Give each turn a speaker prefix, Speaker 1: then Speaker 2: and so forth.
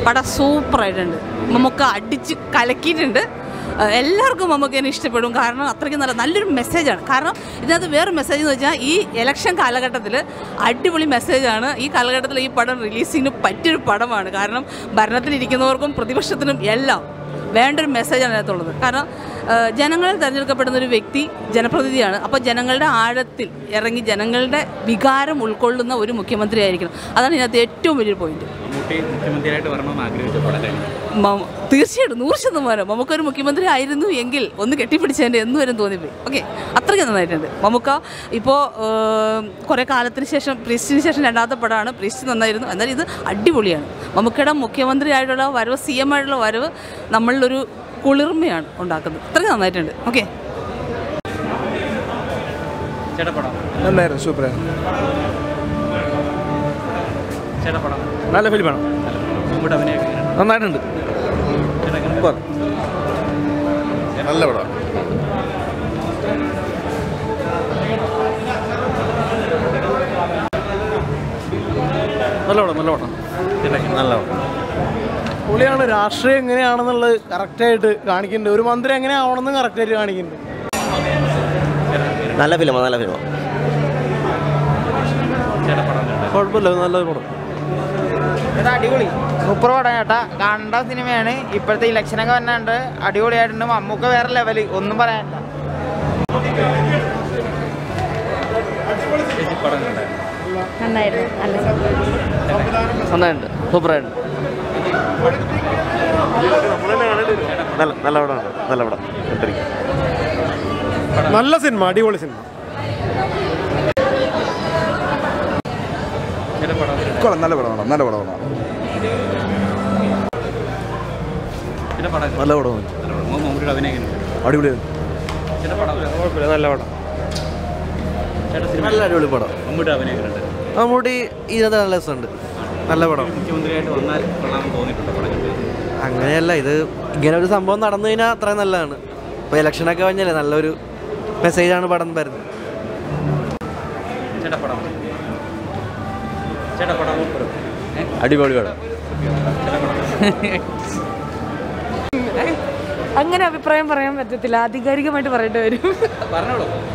Speaker 1: പടം സൂപ്പറായിട്ടുണ്ട് നമുക്ക് അടിച്ച് കലക്കിയിട്ടുണ്ട് ആ, എല്ലാവർക്കും നമുക്ക് എന്നെ ഇഷ്ടപ്പെടും കാരണം അത്രയ്ക്ക് നല്ല നല്ലൊരു മെസ്സേജാണ് കാരണം ഇതിനകത്ത് വേറെ മെസ്സേജ് എന്ന് വെച്ചാൽ ഈ ഇലക്ഷൻ കാലഘട്ടത്തിൽ അടിപൊളി മെസ്സേജാണ് ഈ കാലഘട്ടത്തിൽ ഈ പടം റിലീസിങ്ങിന് പറ്റിയൊരു പടമാണ് കാരണം ഭരണത്തിലിരിക്കുന്നവർക്കും പ്രതിപക്ഷത്തിനും എല്ലാം വേണ്ട ഒരു മെസ്സേജാണ് അതിനകത്തുള്ളത് കാരണം ആ, ജനങ്ങളിൽ തിരഞ്ഞെടുക്കപ്പെടുന്ന ഒരു വ്യക്തി ജനപ്രതിനിധിയാണ് അപ്പോൾ ജനങ്ങളുടെ ആഴത്തിൽ ഇറങ്ങി ജനങ്ങളുടെ വികാരം ഉൾക്കൊള്ളുന്ന ഒരു മുഖ്യമന്ത്രി ആയിരിക്കണം അതാണ് ഇതിനകത്ത് ഏറ്റവും വലിയൊരു പോയിന്റ്
Speaker 2: മമ്മൂട്ടി മുഖ്യമന്ത്രിയായിട്ട് വരണമെന്ന് ആഗ്രഹിച്ച പടം
Speaker 1: മ- തീർച്ചയായിട്ടും നൂറ് ശതമാനം നമുക്കൊരു മുഖ്യമന്ത്രി ആയിരുന്നു എങ്കിൽ ഒന്ന് കെട്ടിപ്പിടിച്ചതിൻ്റെ എന്ന് വരും തോന്നിപ്പോയി ഓക്കെ അത്രയ്ക്ക് നന്നായിട്ടുണ്ട് മമ്മൂക്ക ഇപ്പോൾ കുറേ കാലത്തിന് ശേഷം പ്രീസ്റ്റിന് ശേഷം രണ്ടാമത്തെ പടമാണ് പ്രീസ്റ്റ് നന്നായിരുന്നു എന്നാൽ ഇത് അടിപൊളിയാണ് മമ്മൂക്കയുടെ മുഖ്യമന്ത്രി ആയിട്ടുള്ള വരവ് സി എം ആയിട്ടുള്ള വരവ് നമ്മളിലൊരു കുളിർമയാണ് ഉണ്ടാക്കുന്നത് അത്രയ്ക്ക് നന്നായിട്ടുണ്ട് ഓക്കെ
Speaker 2: ചേട്ടാ പടം
Speaker 3: നന്നായിരുന്നു സൂപ്പറായിരുന്നു
Speaker 2: ചേട്ടാ പടം
Speaker 3: നല്ല ഫിലിമാണ്
Speaker 2: മമ്മൂട്ടി അഭിനയൊക്കെ എങ്ങനെയാണ്?
Speaker 3: നന്നായിട്ടുണ്ട്
Speaker 2: ചേട്ടാ എങ്ങനെ?
Speaker 4: നല്ല പടം
Speaker 3: നല്ല പടം നല്ല പടം
Speaker 2: ചേട്ടാ എങ്ങനെ?
Speaker 4: നല്ല പടം
Speaker 5: പുള്ളിയാണ് രാഷ്ട്രീയം എങ്ങനെയാണെന്നുള്ളത് കറക്റ്റായിട്ട് കാണിക്കുന്നുണ്ട് ഒരു മന്ത്രി എങ്ങനെ ആവണമെന്ന് കറക്റ്റായിട്ട് കാണിക്കുന്നുണ്ട്
Speaker 4: നല്ല ഫിലിമാണ് നല്ല ഫിലിമാണ്
Speaker 2: ചേട്ടാ പടം കണ്ടോ?
Speaker 3: കുഴപ്പമില്ല നല്ല പടം
Speaker 6: ഇത് അടിപൊളി സൂപ്പർ പടം ചേട്ടാ കാണേണ്ട സിനിമയാണ് ഇപ്പോഴത്തെ ഇലക്ഷനൊക്കെ വന്നുണ്ട് അടിപൊളിയായിട്ടുണ്ട് മമ്മൂക്ക വേറെ ലെവല് ഒന്നും പറയാനില്ല
Speaker 2: ചേച്ചി പടം കണ്ടോ?
Speaker 7: നന്നായിരുന്നു നല്ല
Speaker 3: നന്നായിട്ടുണ്ട് സൂപ്പറായിട്ടുണ്ട്
Speaker 4: നല്ല നല്ല പടമാണ് നല്ല പടം കണ്ടിരിക്കാം
Speaker 5: നല്ല സിനിമ അടിപൊളി സിനിമ
Speaker 2: ചേട്ടാ പടം കണ്ടോ?
Speaker 4: കൊള്ളാം നല്ല പടമാണ് നല്ല പടമാണ്
Speaker 2: ചേട്ടാ പടം കണ്ടോ?
Speaker 4: നല്ല പടമാണ്
Speaker 2: നല്ല പടം. മമ്മൂട്ടിയുടെ അഭിനയം എങ്ങനെയുണ്ട്?
Speaker 4: അടിപൊളിയാണ്
Speaker 2: ചേട്ടാ പടം കണ്ടോ?
Speaker 3: കുഴപ്പമില്ല നല്ല പടം
Speaker 2: ചേട്ടാ സിനിമ
Speaker 4: നല്ല അടിപൊളി പടം
Speaker 2: മമ്മൂട്ടിയുടെ അഭിനയം എങ്ങനെയുണ്ട്?
Speaker 3: മമ്മൂട്ടി ഇതിനകത്ത് നല്ല രസമുണ്ട് നല്ല പടം
Speaker 2: മുഖ്യമന്ത്രിയായിട്ട് വന്നാൽ കൊള്ളാമെന്ന് തോന്നിയിട്ടുണ്ടോ പടം കണ്ടിട്ട്?
Speaker 3: അങ്ങനെയല്ല ഇത് ഇങ്ങനെ ഒരു സംഭവം നടന്നു കഴിഞ്ഞാൽ അത്രയും നല്ലതാണ് ഇപ്പോൾ ഇലക്ഷനൊക്കെ കഴിഞ്ഞല്ലേ നല്ലൊരു മെസ്സേജാണ് പടം വരുന്നത്
Speaker 2: ചേട്ടാ പടം ചേട്ടാ പടം ഏ?
Speaker 4: അടിപൊളി പടം
Speaker 7: അങ്ങനെ അഭിപ്രായം പറയാൻ പറ്റത്തില്ല ആധികാരികമായിട്ട് പറയേണ്ടി വരും
Speaker 2: പറഞ്ഞോളൂ